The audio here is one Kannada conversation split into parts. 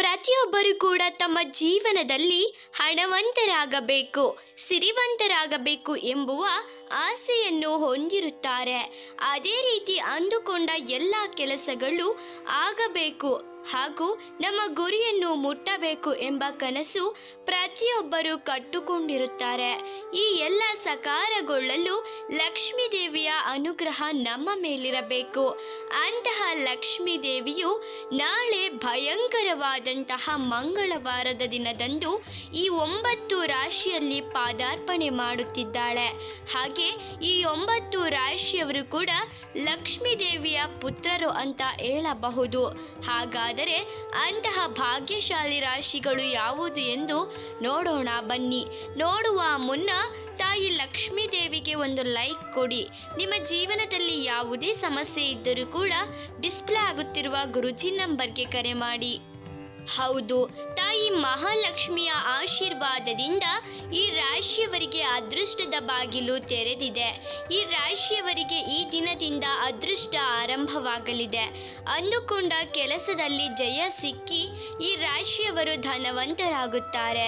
ಪ್ರತಿಯೊಬ್ಬರು ಕೂಡ ತಮ್ಮ ಜೀವನದಲ್ಲಿ ಹಣವಂತರಾಗಬೇಕು ಸಿರಿವಂತರಾಗಬೇಕು ಎಂಬುವ ಆಸೆಯನ್ನು ಹೊಂದಿರುತ್ತಾರೆ ಅದೇ ರೀತಿ ಅಂದುಕೊಂಡ ಎಲ್ಲ ಕೆಲಸಗಳು ಆಗಬೇಕು ಹಾಗೂ ನಮ್ಮ ಗುರಿಯನ್ನು ಮುಟ್ಟಬೇಕು ಎಂಬ ಕನಸು ಪ್ರತಿಯೊಬ್ಬರು ಕಟ್ಟುಕೊಂಡಿರುತ್ತಾರೆ ಈ ಎಲ್ಲ ಸಕಾರಗೊಳ್ಳಲು ಲಕ್ಷ್ಮೀ ದೇವಿಯ ಅನುಗ್ರಹ ನಮ್ಮ ಮೇಲಿರಬೇಕು ಅಂತಹ ಲಕ್ಷ್ಮೀ ದೇವಿಯು ನಾಳೆ ಭಯಂಕರವಾದಂತಹ ಮಂಗಳವಾರದ ದಿನದಂದು ಈ ಒಂಬತ್ತು ರಾಶಿಯಲ್ಲಿ ಪಾದಾರ್ಪಣೆ ಮಾಡುತ್ತಿದ್ದಾಳೆ ಹಾಗೆ ಈ ಒಂಬತ್ತು ರಾಶಿಯವರು ಕೂಡ ಲಕ್ಷ್ಮೀ ದೇವಿಯ ಪುತ್ರರು ಅಂತ ಹೇಳಬಹುದು ಹಾಗಾದರೆ ಅಂತಹ ಭಾಗ್ಯಶಾಲಿ ರಾಶಿಗಳು ಯಾವುದು ಎಂದು ನೋಡೋಣ ಬನ್ನಿ ನೋಡುವ ಮುನ್ನ ತಾಯಿ ಲಕ್ಷ್ಮೀ ದೇವಿಗೆ ಒಂದು ಲೈಕ್ ಕೊಡಿ ನಿಮ್ಮ ಜೀವನದಲ್ಲಿ ಯಾವುದೇ ಸಮಸ್ಯೆ ಇದ್ದರೂ ಕೂಡ ಡಿಸ್ಪ್ಲೇ ಆಗುತ್ತಿರುವ ಗುರುಜಿ ನಂಬರ್ಗೆ ಕರೆ ಮಾಡಿ ಹೌದು ತಾಯಿ ಮಹಾಲಕ್ಷ್ಮಿಯ ಆಶೀರ್ವಾದದಿಂದ ಈ ರಾಶಿಯವರಿಗೆ ಅದೃಷ್ಟದ ಬಾಗಿಲು ತೆರೆದಿದೆ ಈ ರಾಶಿಯವರಿಗೆ ಈ ದಿನದಿಂದ ಅದೃಷ್ಟ ಆರಂಭವಾಗಲಿದೆ ಅಂದುಕೊಂಡ ಕೆಲಸದಲ್ಲಿ ಜಯ ಸಿಕ್ಕಿ ಈ ರಾಶಿಯವರು ಧನವಂತರಾಗುತ್ತಾರೆ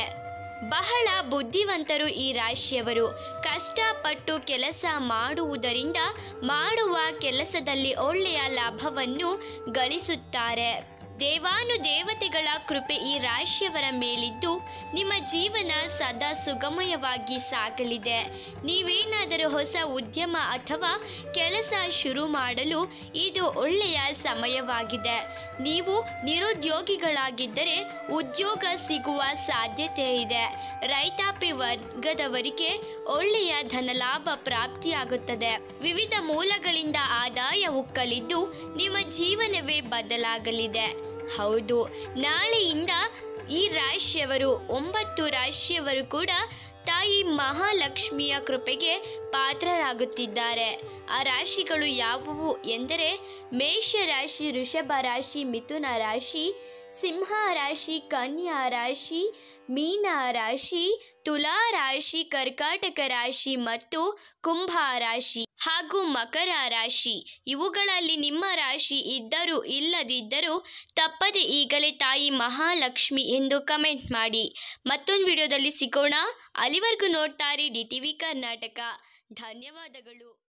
ಬಹಳ ಬುದ್ಧಿವಂತರು ಈ ರಾಶಿಯವರು ಕಷ್ಟಪಟ್ಟು ಕೆಲಸ ಮಾಡುವುದರಿಂದ ಮಾಡುವ ಕೆಲಸದಲ್ಲಿ ಒಳ್ಳೆಯ ಲಾಭವನ್ನು ಗಳಿಸುತ್ತಾರೆ ದೇವಾನು ದೇವತೆಗಳ ಕೃಪೆ ಈ ರಾಶಿಯವರ ಮೇಲಿದ್ದು ನಿಮ್ಮ ಜೀವನ ಸದಾ ಸುಗಮಯವಾಗಿ ಸಾಗಲಿದೆ ನೀವೇನಾದರೂ ಹೊಸ ಉದ್ಯಮ ಅಥವಾ ಕೆಲಸ ಶುರು ಮಾಡಲು ಇದು ಒಳ್ಳೆಯ ಸಮಯವಾಗಿದೆ ನೀವು ನಿರುದ್ಯೋಗಿಗಳಾಗಿದ್ದರೆ ಉದ್ಯೋಗ ಸಿಗುವ ಸಾಧ್ಯತೆ ಇದೆ ರೈತಾಪಿ ವರ್ಗದವರಿಗೆ ಒಳ್ಳೆಯ ಧನಲಾಭ ಪ್ರಾಪ್ತಿಯಾಗುತ್ತದೆ ವಿವಿಧ ಮೂಲಗಳಿಂದ ಆದಾಯ ಉಕ್ಕಲಿದ್ದು ನಿಮ್ಮ ಜೀವನವೇ ಬದಲಾಗಲಿದೆ ಹೌದು ನಾಳೆಯಿಂದ ಈ ರಾಶಿಯವರು ಒಂಬತ್ತು ರಾಶಿಯವರು ಕೂಡ ತಾಯಿ ಮಹಾಲಕ್ಷ್ಮಿಯ ಕೃಪೆಗೆ ಪಾತ್ರರಾಗುತ್ತಿದ್ದಾರೆ ಆ ರಾಶಿಗಳು ಯಾವುವು ಎಂದರೆ ಮೇಷ ರಾಶಿ ವೃಷಭ ರಾಶಿ ಮಿಥುನ ರಾಶಿ ಸಿಂಹ ರಾಶಿ ಕನ್ಯಾ ರಾಶಿ ಮೀನ ರಾಶಿ ತುಲಾ ರಾಶಿ ಕರ್ಕಾಟಕ ರಾಶಿ ಮತ್ತು ಕುಂಭ ರಾಶಿ ಹಾಗೂ ಮಕರ ರಾಶಿ ಇವುಗಳಲ್ಲಿ ನಿಮ್ಮ ರಾಶಿ ಇದ್ದರೂ ಇಲ್ಲದಿದ್ದರೂ ತಪ್ಪದೆ ಈಗಲೇ ತಾಯಿ ಮಹಾಲಕ್ಷ್ಮಿ ಎಂದು ಕಮೆಂಟ್ ಮಾಡಿ ಮತ್ತೊಂದು ವಿಡಿಯೋದಲ್ಲಿ ಸಿಗೋಣ ಅಲ್ಲಿವರೆಗೂ ನೋಡ್ತಾರೆ ಡಿ ಟಿ ವಿ ಕರ್ನಾಟಕ ಧನ್ಯವಾದಗಳು